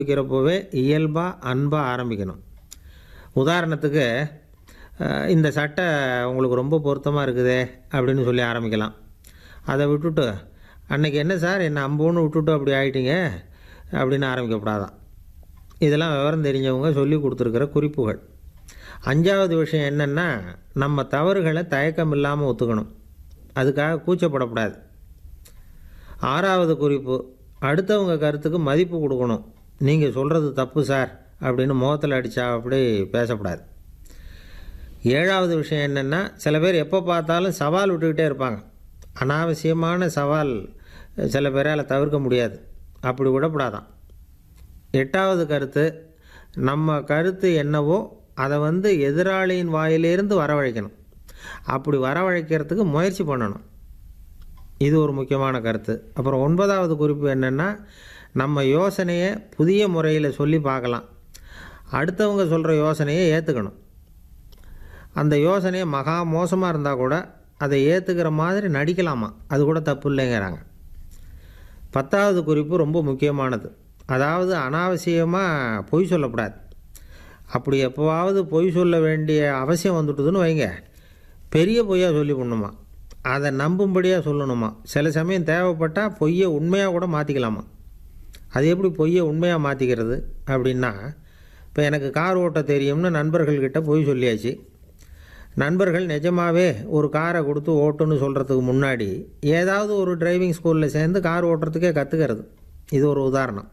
ஆரம்பிக்கிறப்போவே இயல்பாக அன்பாக ஆரம்பிக்கணும் உதாரணத்துக்கு அஹ், இந்த சட்டை உங்களுக்கு ரொம்ப பொருத்தமாக இருக்குதே அப்படின்னு சொல்லி ஆரம்பிக்கலாம் அதை விட்டுட்டு அன்னைக்கு என்ன சார் என்ன அம்போன்னு விட்டுட்டு அப்படி ஆயிட்டீங்க அப்படின்னு ஆரம்பிக்கப்படாதான் இதெல்லாம் விவரம் தெரிஞ்சவங்க சொல்லி கொடுத்துருக்கிற குறிப்புகள் அஞ்சாவது விஷயம் என்னென்னா நம்ம தவறுகளை தயக்கம் இல்லாமல் ஒத்துக்கணும் அதுக்காக கூச்சப்படக்கூடாது ஆறாவது குறிப்பு அடுத்தவங்க கருத்துக்கு மதிப்பு கொடுக்கணும் நீங்கள் சொல்கிறது தப்பு சார் அப்படின்னு முகத்தில் அடித்தா அப்படி பேசக்கூடாது ஏழாவது விஷயம் என்னென்னா சில பேர் எப்போ பார்த்தாலும் சவால் விட்டுக்கிட்டே இருப்பாங்க அனாவசியமான சவால் சில பேரால் தவிர்க்க முடியாது அப்படி விடக்கூடாதான் எட்டாவது கருத்து நம்ம கருத்து என்னவோ அதை வந்து எதிராளியின் வாயிலிருந்து வரவழைக்கணும் அப்படி வரவழைக்கிறதுக்கு முயற்சி பண்ணணும் இது ஒரு முக்கியமான கருத்து அப்புறம் ஒன்பதாவது குறிப்பு என்னென்னா நம்ம யோசனையை புதிய முறையில் சொல்லி பார்க்கலாம் அடுத்தவங்க சொல்கிற யோசனையை ஏற்றுக்கணும் அந்த யோசனையை மகா மோசமாக இருந்தால் கூட அதை ஏற்றுக்கிற மாதிரி நடிக்கலாமா அது கூட தப்பு இல்லைங்கிறாங்க பத்தாவது குறிப்பு ரொம்ப முக்கியமானது அதாவது அனாவசியமாக பொய் சொல்லக்கூடாது அப்படி எப்போவாவது பொய் சொல்ல வேண்டிய அவசியம் வந்துட்டுதுன்னு வைங்க பெரிய பொய்யாக சொல்லி பண்ணுமா அதை நம்பும்படியாக சொல்லணுமா சில சமயம் தேவைப்பட்டால் பொய்யை உண்மையாக கூட மாற்றிக்கலாமா அது எப்படி பொய்யை உண்மையாக மாற்றிக்கிறது அப்படின்னா இப்போ எனக்கு கார் ஓட்ட தெரியும்னு நண்பர்கள்கிட்ட பொய் சொல்லியாச்சு நண்பர்கள் நிஜமாவே ஒரு காரை கொடுத்து ஓட்டுன்னு சொல்கிறதுக்கு முன்னாடி ஏதாவது ஒரு டிரைவிங் ஸ்கூலில் சேர்ந்து கார் ஓட்டுறதுக்கே கற்றுக்கிறது இது ஒரு உதாரணம்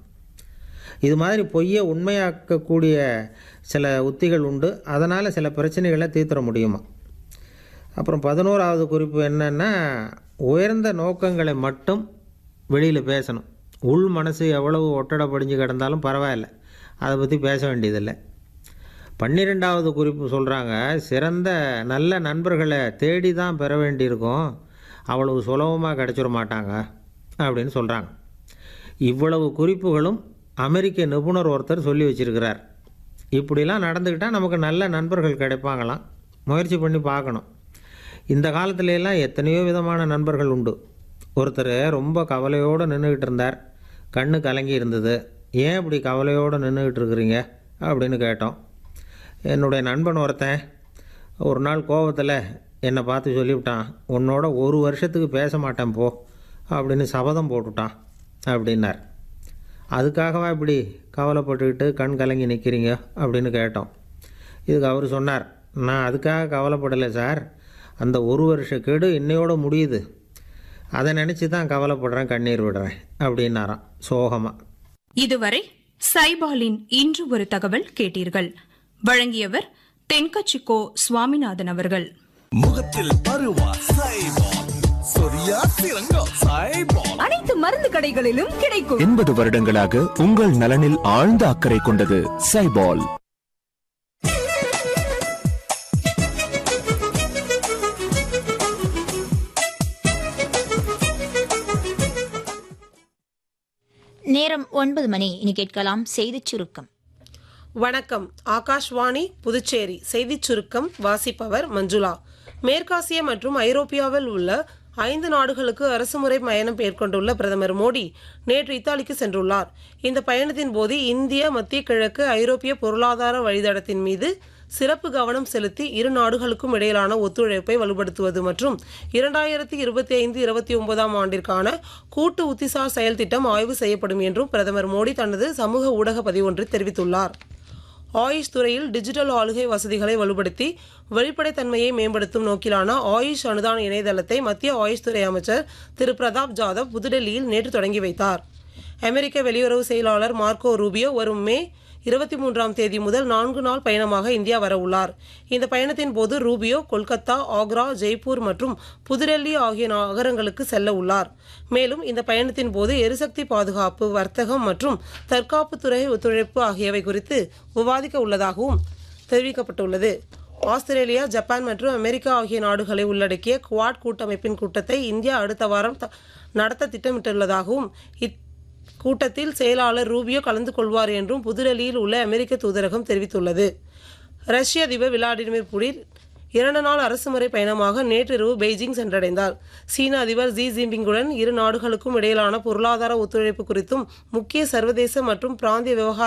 இது மாதிரி பொய்யை உண்மையாக்கக்கூடிய சில உத்திகள் உண்டு அதனால் சில பிரச்சனைகளை தீர்த்துற முடியுமா அப்புறம் பதினோராவது குறிப்பு என்னென்னா உயர்ந்த நோக்கங்களை மட்டும் வெளியில் பேசணும் உள் மனசு எவ்வளவு ஒட்டடை படிஞ்சு கிடந்தாலும் பரவாயில்ல அதை பற்றி பேச வேண்டியதில்லை பன்னிரெண்டாவது குறிப்பு சொல்கிறாங்க சிறந்த நல்ல நண்பர்களை தேடி தான் பெற வேண்டியிருக்கும் அவ்வளவு சுலபமாக கிடச்சிட மாட்டாங்க அப்படின்னு சொல்கிறாங்க இவ்வளவு குறிப்புகளும் அமெரிக்க நிபுணர் ஒருத்தர் சொல்லி வச்சிருக்கிறார் இப்படிலாம் நடந்துக்கிட்டால் நமக்கு நல்ல நண்பர்கள் கிடைப்பாங்களாம் முயற்சி பண்ணி பார்க்கணும் இந்த காலத்துல எல்லாம் எத்தனையோ விதமான நண்பர்கள் உண்டு ஒருத்தர் ரொம்ப கவலையோடு நின்றுக்கிட்டு இருந்தார் கண்ணு கலங்கி இருந்தது ஏன் இப்படி கவலையோடு நின்றுக்கிட்டு இருக்கிறீங்க அப்படின்னு கேட்டோம் என்னுடைய நண்பன் ஒருத்தன் ஒரு நாள் கோவத்தில் என்னை பார்த்து சொல்லிவிட்டான் உன்னோட ஒரு வருஷத்துக்கு பேச மாட்டேன் போ அப்படின்னு சபதம் போட்டுட்டான் அப்படின்னார் அதுக்காகவா இப்படி கவலைப்பட்டுக்கிட்டு கண் கலங்கி நிற்கிறீங்க அப்படின்னு கேட்டோம் இதுக்கு அவர் சொன்னார் நான் அதுக்காக கவலைப்படலை சார் அந்த ஒரு வருஷ கெடு இன்னையோட முடியுது அதை நினச்சி தான் கவலைப்படுறேன் கண்ணீர் விடுறேன் அப்படின்னாராம் சோகமாக இதுவரை சைபாலின் இன்று ஒரு தகவல் கேட்டீர்கள் வழங்கியவர் தென்கச்சிக்கோ சுவாமிநாதன் அவர்கள் முகத்தில் பருவா சைபால் சொரியா சிறங்கோ சைபால் அனைத்து மருந்து கடைகளிலும் கிடைக்கும் எண்பது வருடங்களாக உங்கள் நலனில் ஆழ்ந்த அக்கறை கொண்டது சைபால் நேரம் ஒன்பது மணி இனி கேட்கலாம் செய்திச் சுருக்கம் வணக்கம் ஆகாஷ்வாணி புதுச்சேரி செய்திச் சுருக்கம் வாசிப்பவர் மஞ்சுளா மேற்காசிய மற்றும் ஐரோப்பியாவில் உள்ள ஐந்து நாடுகளுக்கு அரசுமுறை பயணம் மேற்கொண்டுள்ள பிரதமர் மோடி நேற்று இத்தாலிக்கு சென்றுள்ளார் இந்த பயணத்தின் போது இந்திய மத்திய கிழக்கு ஐரோப்பிய பொருளாதார வழித்தடத்தின் மீது சிறப்பு கவனம் செலுத்தி இரு நாடுகளுக்கும் இடையிலான ஒத்துழைப்பை வலுப்படுத்துவது மற்றும் இரண்டாயிரத்தி இருபத்தி ஐந்து இருபத்தி ஒன்பதாம் ஆண்டிற்கான கூட்டு உத்திசார் செயல் திட்டம் ஆய்வு செய்யப்படும் என்றும் பிரதமர் மோடி தனது சமூக ஊடக பதிவொன்றில் தெரிவித்துள்ளார் ஆயுஷ் துறையில் டிஜிட்டல் ஆளுகை வசதிகளை வலுப்படுத்தி வெளிப்படைத்தன்மையை மேம்படுத்தும் நோக்கிலான ஆயுஷ் அனுதான இணையதளத்தை மத்திய ஆயுஷ் துறை அமைச்சர் திரு பிரதாப் ஜாதவ் புதுடெல்லியில் நேற்று தொடங்கி வைத்தார் அமெரிக்க வெளியுறவு செயலாளர் மார்க்கோ ரூபியோ வரும் மே இருபத்தி மூன்றாம் தேதி முதல் நான்கு நாள் பயணமாக இந்தியா வர உள்ளார் இந்த பயணத்தின் போது ரூபியோ கொல்கத்தா ஆக்ரா ஜெய்ப்பூர் மற்றும் புதுடெல்லி ஆகிய நகரங்களுக்கு செல்ல உள்ளார் மேலும் இந்த பயணத்தின் போது எரிசக்தி பாதுகாப்பு வர்த்தகம் மற்றும் தற்காப்புத்துறை ஒத்துழைப்பு ஆகியவை குறித்து விவாதிக்க உள்ளதாகவும் தெரிவிக்கப்பட்டுள்ளது ஆஸ்திரேலியா ஜப்பான் மற்றும் அமெரிக்கா ஆகிய நாடுகளை உள்ளடக்கிய குவாட் கூட்டமைப்பின் கூட்டத்தை இந்தியா அடுத்த வாரம் த- நடத்த திட்டமிட்டுள்ளதாகவும் இத் கூட்டத்தில் செயலாளர் ரூபியோ கலந்து கொள்வார் என்றும் புதுடெல்லியில் உள்ள அமெரிக்க தூதரகம் தெரிவித்துள்ளது ரஷ்ய அதிபர் விளாடிமிர் புடின் இரண்டு நாள் அரசுமுறை பயணமாக நேற்றிரவு பெய்ஜிங் சென்றடைந்தார் சீன அதிபர் ஜி ஜின்பிங்குடன் இரு நாடுகளுக்கும் இடையிலான பொருளாதார ஒத்துழைப்பு குறித்தும் முக்கிய சர்வதேச மற்றும் பிராந்திய விவகார